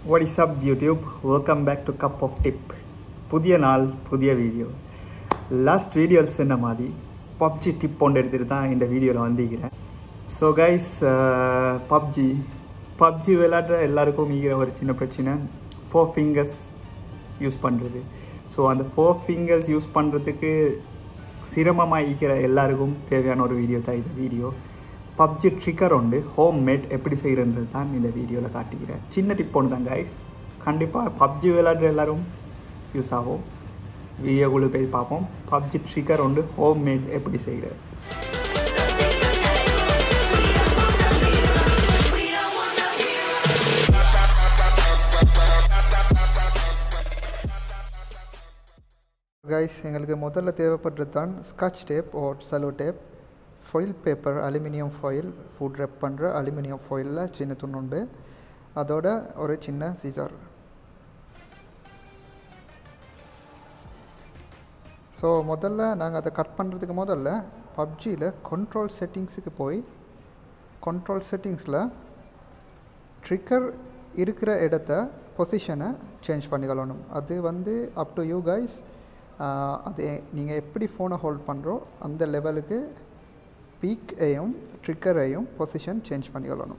What is up YouTube welcome back to cup of tip புதிய நாள் புதிய video last videos என்ன மாதிரி பப்ஜி டிப் ஒன்று எடுத்துகிட்டு தான் இந்த வீடியோவில் வந்திருக்கிறேன் ஸோ கைஸ் பப்ஜி பப்ஜி விளையாடுற எல்லாருக்கும் ஈகிற ஒரு சின்ன பிரச்சனை ஃபோர் ஃபிங்கர்ஸ் யூஸ் பண்ணுறது ஸோ அந்த ஃபோர் ஃபிங்கர்ஸ் யூஸ் பண்ணுறதுக்கு சிரமமாக ஈக்கிற எல்லாருக்கும் தேவையான ஒரு வீடியோ தான் இந்த வீடியோ பப்ஜி ட்ரிக்கர் உண்டு ஹோம் மேட் எப்படி செய்கிறன்றது தான் இந்த வீடியோவில் காட்டிக்கிறேன் சின்ன டிப் ஒன்று தான் கைஸ் கண்டிப்பாக பப்ஜி விளையாடுற எல்லாரும் யூஸ் ஆகும் வீடியோக்குள்ளே போய் பார்ப்போம் பப்ஜி ட்ரிக்கர் உண்டு ஹோம் மேட் எப்படி செய்கிறது கைஸ் எங்களுக்கு முதல்ல தேவைப்படுறது தான் Scotch tape or cello tape foil paper aluminium foil food wrap பண்ணுற அலுமினியம் ஃபாயிலில் சின்ன துணுண்டு அதோட ஒரு சின்ன சிசர் ஸோ முதல்ல நாங்கள் அதை கட் பண்ணுறதுக்கு முதல்ல பப்ஜியில் கண்ட்ரோல் செட்டிங்ஸுக்கு போய் கண்ட்ரோல் செட்டிங்ஸில் ட்ரிக்கர் இருக்கிற இடத்த பொசிஷனை சேஞ்ச் பண்ணிக்கொள்ளணும் அது வந்து அப் டு யூ கைஸ் அது நீங்கள் எப்படி ஃபோனை ஹோல்ட் பண்ணுறோ அந்த லெவலுக்கு பீக்கையும் ட்ரிக்கரையும் பொசிஷன் சேஞ்ச் பண்ணிக்கொள்ளணும்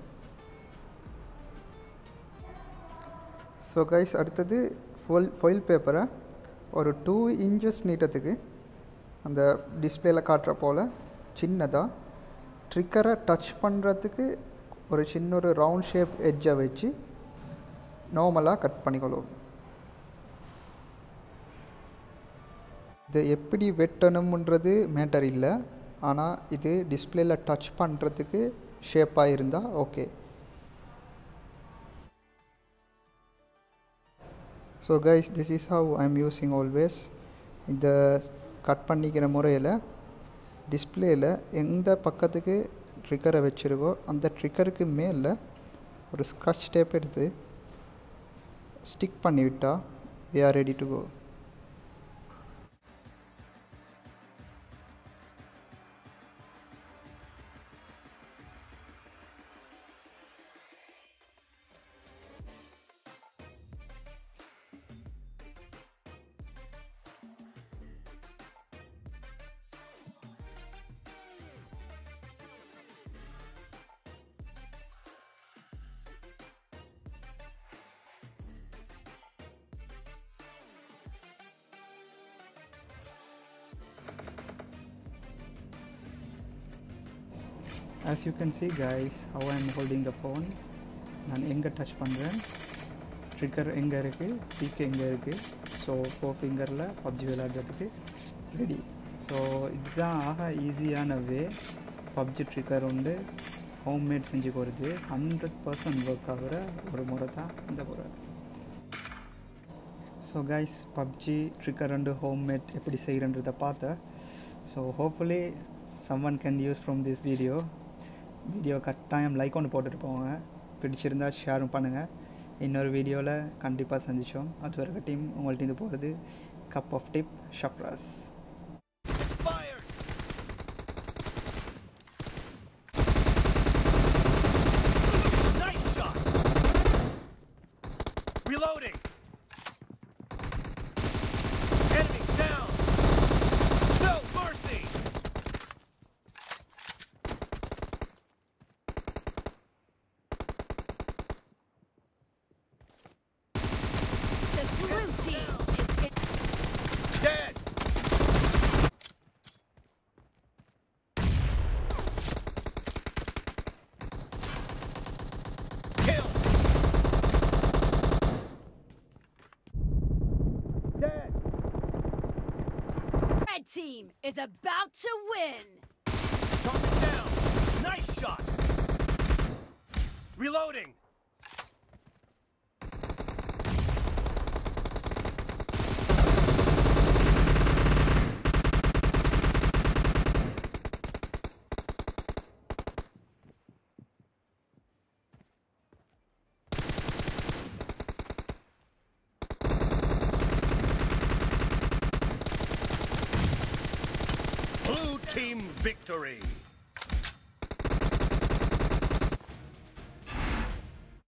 ஸோ கைஸ் அடுத்தது ஃபுல் ஃபொயில் பேப்பரை ஒரு டூ இன்ச்சஸ் நீட்டத்துக்கு அந்த டிஸ்பிளேல காட்டுற போல் சின்னதாக ட்ரிக்கரை டச் பண்ணுறதுக்கு ஒரு சின்ன ஒரு ரவுண்ட் ஷேப் எட்ஜை வச்சு நார்மலாக கட் பண்ணிக்கொள்ளும் இது எப்படி வெட்டணும்ன்றது மேட்டர் இல்லை ஆனால் இது டிஸ்பிளேல டச் பண்ணுறதுக்கு ஷேப்பாக இருந்தால் okay so guys this is how I am using always இந்த கட் பண்ணிக்கிற முறையில் டிஸ்பிளேயில் எந்த பக்கத்துக்கு ட்ரிக்கரை வச்சுருக்கோ அந்த ட்ரிக்கருக்கு மேலே ஒரு ஸ்க்ரட்ச் டேப் எடுத்து ஸ்டிக் பண்ணிவிட்டால் we are ready to go as you can see guys how I am holding the phone நான் எங்கே டச் பண்ணுறேன் ட்ரிக்கர் எங்கே இருக்குது பீக் எங்கே இருக்குது ஸோ ஃபோர் ஃபிங்கரில் பப்ஜி விளையாடுறதுக்கு ரெடி ஸோ இதுதான் ஆக ஈஸியான வே பப்ஜி ட்ரிக்கர் வந்து ஹோம்மேட் செஞ்சு போகிறது ஹண்ட்ரட் பர்சன்ட் ஒர்க் ஆகிற ஒரு முறை தான் இந்த முறை so guys PUBG trigger and homemade எப்படி செய்கிறன்றதை பார்த்தேன் so hopefully someone can use from this video video கட்டாயம் லைக் ஒன்று போட்டுட்டு போங்க பிடிச்சிருந்தா ஷேரும் பண்ணுங்கள் இன்னொரு வீடியோவில் கண்டிப்பாக சந்தித்தோம் அது வரைக்கும் உங்கள்கிட்ட இது போகிறது cup of tip Shabraz Nice shot! Reloading! Enemy down! No mercy! The blue team is in. Dead! Kill! Dead! Red team is about to win. Target down! Nice shot! Reloading! Blue team victory!